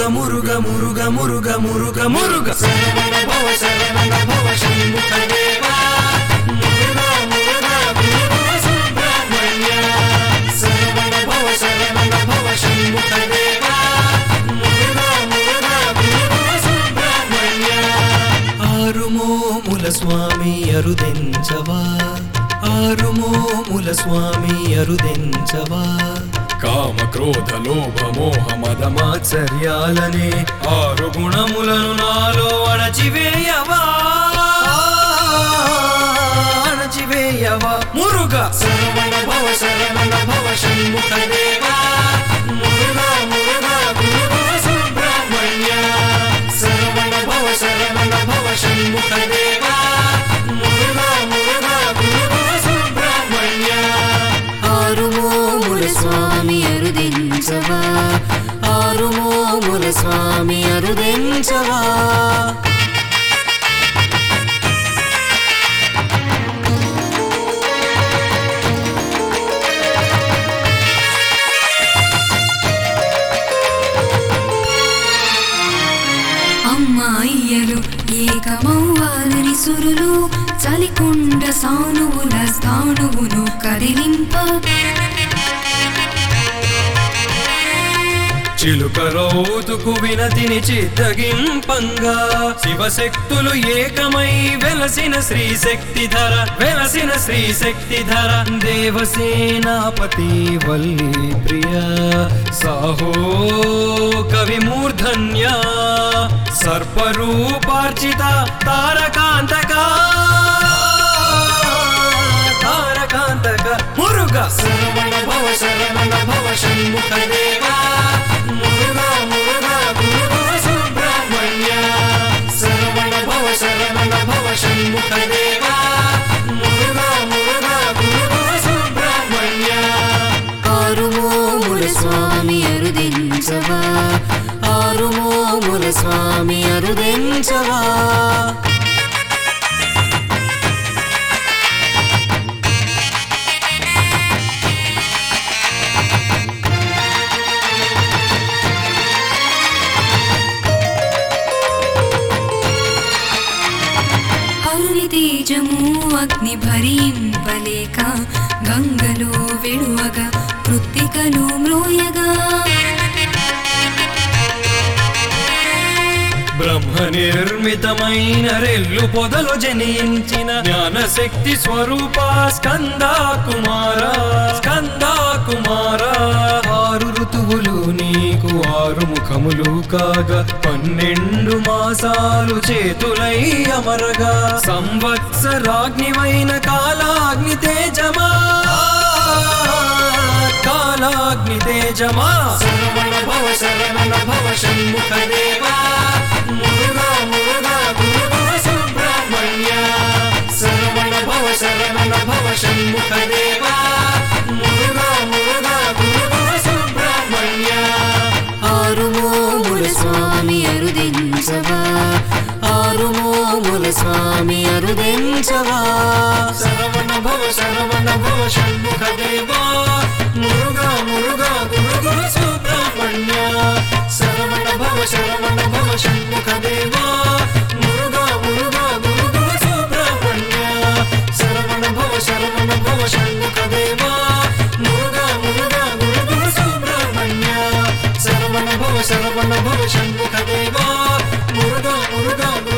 మురుగ మురుగ మురుగ మురుగ మురుగ శరవణ భవ శరవణ భవ షణ్ముఖ దేవా మురుగ మురుగ గురువ సుబ్రహ్మణ్య శరవణ భవ శరవణ భవ షణ్ముఖ దేవా మురుగ మురుగ గురువ సుబ్రహ్మణ్య ఆరుమోముల స్వామి అరుదెంచవా ఆరుమోముల స్వామి అరుదెంచవా కామ క్రోధ లోభ మోహ మద మాత్సర్యాలనే ఆరు గుణములను నాలో అణచివేయవా అణచివేయవా మురుగ శరవణ భవ శరవణ భవ షణ్ముఖ దేవా మురుగ మురుగ గురువ సుబ్రహ్మణ్య శరవణ భవ శరవణ భవ షణ్ముఖ దేవా మురుగ మురుగ గురువ సుబ్రహ్మణ్య ఆరుమోముల స్వామి అరుదించవా ఆరుమోముల స్వామి అరుదించవా అమ్మాయియలు ఏకమవ్వాలని సురులు చలికొండ సానువుల స్థానువును కదిలింప చిలుక రౌతుకు వినతిని చిత్తగింపంగా శివశక్తులు ఏకమై వెలసిన శ్రీ శక్తిధర వెలసిన శ్రీ శక్తిధర దేవసేనాపతి వల్లి ప్రియ సాహో కవి మూర్ధన్య సర్పరూపార్చిత తారకాంతకా తారకాంతక మురుగ శరవణ భవ శరవణ భవ షణ్ముఖ దేవా మురుగ మురుగ గురువ సుబ్రహ్మణ్య శరవణ భవ శరవణ భవ షణ్ముఖ దేవా మురుగ మురుగ గురువ సుబ్రహ్మణ్య ఆరుమోముల స్వామి అరుదించవా ఆరుమోముల స్వామి అరుదించవా హరుని తేజము అగ్ని భరింపలేక గంగలో వెడువగా కృత్తికలు మ్రోయగా బ్రహ్మ నిర్మితమైన రెల్లు పొదలు జనించిన జ్ఞానశక్తి స్వరూప స్కంద కుమార స్కంద కుమార ఆరు ఋతువులు నీకు ఆరు ముఖములు కాగా పన్నెండు మాసాలు చేతులై అమరగా సంవత్సరాగ్నివైన కాలాగ్ని తేజమా కాలాగ్ని తేజమా శరవణ భవ శరవణ భవ షణ్ముఖ దేవా మురుగ మురుగ గురువ సుబ్రహ్మణ్య శరవణ భవ శరవణ భవ షణ్ముఖ దేవా మురుగ మురుగ గురువ సుబ్రహ్మణ్య ఆరుమోముల స్వామి అరుదించవా ఆరుమోముల స్వామి అరుదించవా శరవణ భవ శరవణ భవ షణ్ముఖ దేవా మురుగ మురుగ గురుగు సుబ్రహ్మణ్య శరవణ భవ శరవణ భవ షణ్ముఖ దేవా మురుగ మురుగ గురుగు సుబ్రహ్మణ్య శరవణ భవ శరవణ భవ షణ్ముఖ దేవా మురుగ మురుగ గురుగు సుబ్రహ్మణ్య శరవణ భవ శరవణ భవ షణ్ముఖ దేవా మురుగ మురుగ